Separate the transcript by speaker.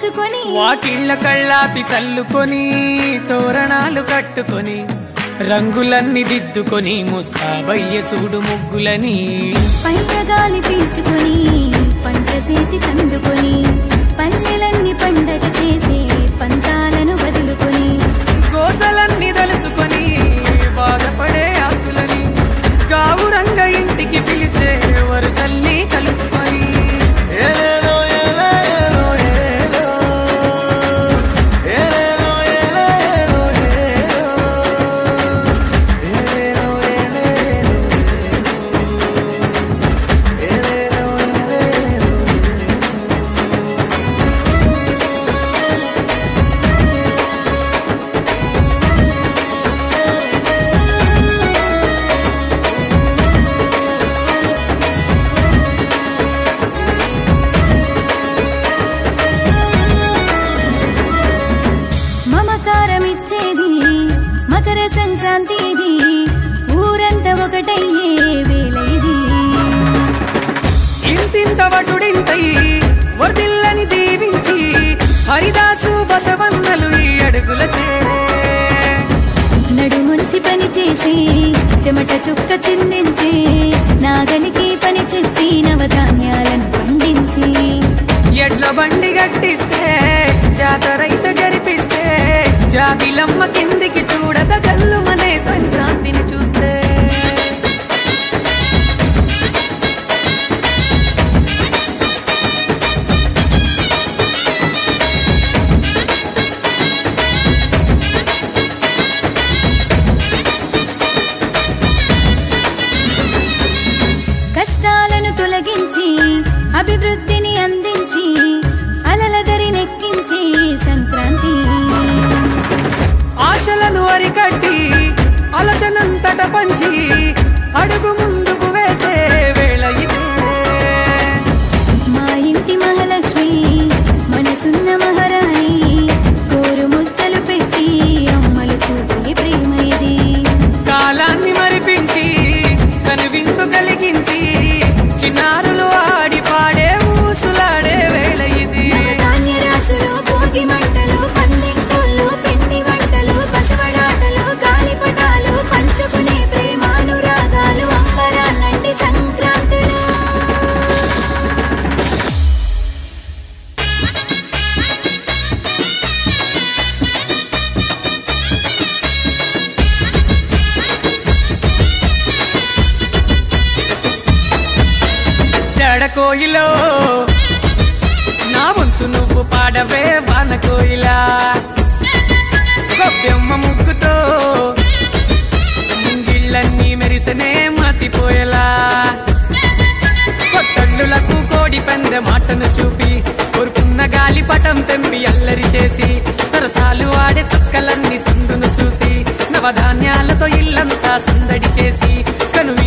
Speaker 1: తెచ్చుకొని
Speaker 2: వాకిళ్ళ కళ్ళాపి చల్లుకొని తోరణాలు కట్టుకొని రంగులన్నీ దిద్దుకొని ముస్తాబయ్య చూడు ముగ్గులని
Speaker 1: పైన గాలి పీల్చుకొని పంట చేతి కందుకొని పల్లెలన్నీ పండగ చేసే పంతాలను వదులుకొని
Speaker 2: గోసలన్నీ దలుచుకొని బాధపడే ఆకులని గావురంగ ఇంటికి పిలిచే వరుసల్ని కలుపుకొని ఏలేలో ఏలేలో ఏలో. ఏలేలో ఏలేలో ఏలో. ఏలేలో ఏలేలో ఏలో. ఏలేలో ఏలేలో
Speaker 1: మమకారమిచ్చేది మకర సంక్రాంతి ఇది ఊరంతా ఒకటయ్యే వేళ ఇది
Speaker 2: ఇంతింత వటుడింతై వర్దిల్లని దీవించి హరిదాసు బసవన్నలు ఈ అడుగులచే
Speaker 1: నడుముంచి పని చేసి చెమట చుక్క చిందించి నాగలికి పని చెప్పి నవధాన్యాలను పండించి
Speaker 2: ఎడ్ల బండి గట్టిస్తే జాతరైత జరిపిస్తే జాబిలమ్మ కిందికి చూడద గల్లుమనే సంక్రాంతిని చూస్తే
Speaker 1: కష్టాలను తొలగించి అభివృద్ధిని అందించి అలలదరి నెక్కించి సంక్రాంతి
Speaker 2: ఆశలను అరికట్టి అలచనంతట పంచి అడుగు ముందుకు వేసే వేళ ఇదే
Speaker 1: మా ఇంటి మహాలక్ష్మి మనసున్న మహారాణి కోరు ముద్దలు పెట్టి అమ్మలు చూపే ప్రేమ ఇది
Speaker 2: కాలాన్ని మరిపించి కనువిందు కలిగించి చిన్నారులు ఆడి పాడే ఊసులాడే వేళ ఇది
Speaker 1: ధాన్య రాసులు భోగి మంటలు పందింకోళ్ళు పిండి వంటలు బసవడాటలు గాలిపటాలు పంచుకునే ప్రేమానురాగాలు అంబరాన్నంటి సంక్రాంతులు
Speaker 2: జడ కోయిలో నా వంతు నువ్వు పాడవే వాన కోయిలా గొబ్బెమ్మ ముగ్గుతో ముంగిళ్ళన్నీ మెరిసనే మతిపోయేలా కొత్తళ్ళులకు కోడి పందె మాటను చూపి కోరుకున్న గాలి పటం తెంపి అల్లరి చేసి సరసాలు ఆడే చుక్కలన్నీ సందును చూసి నవధాన్యాలతో ఇల్లంతా సందడి చేసి కను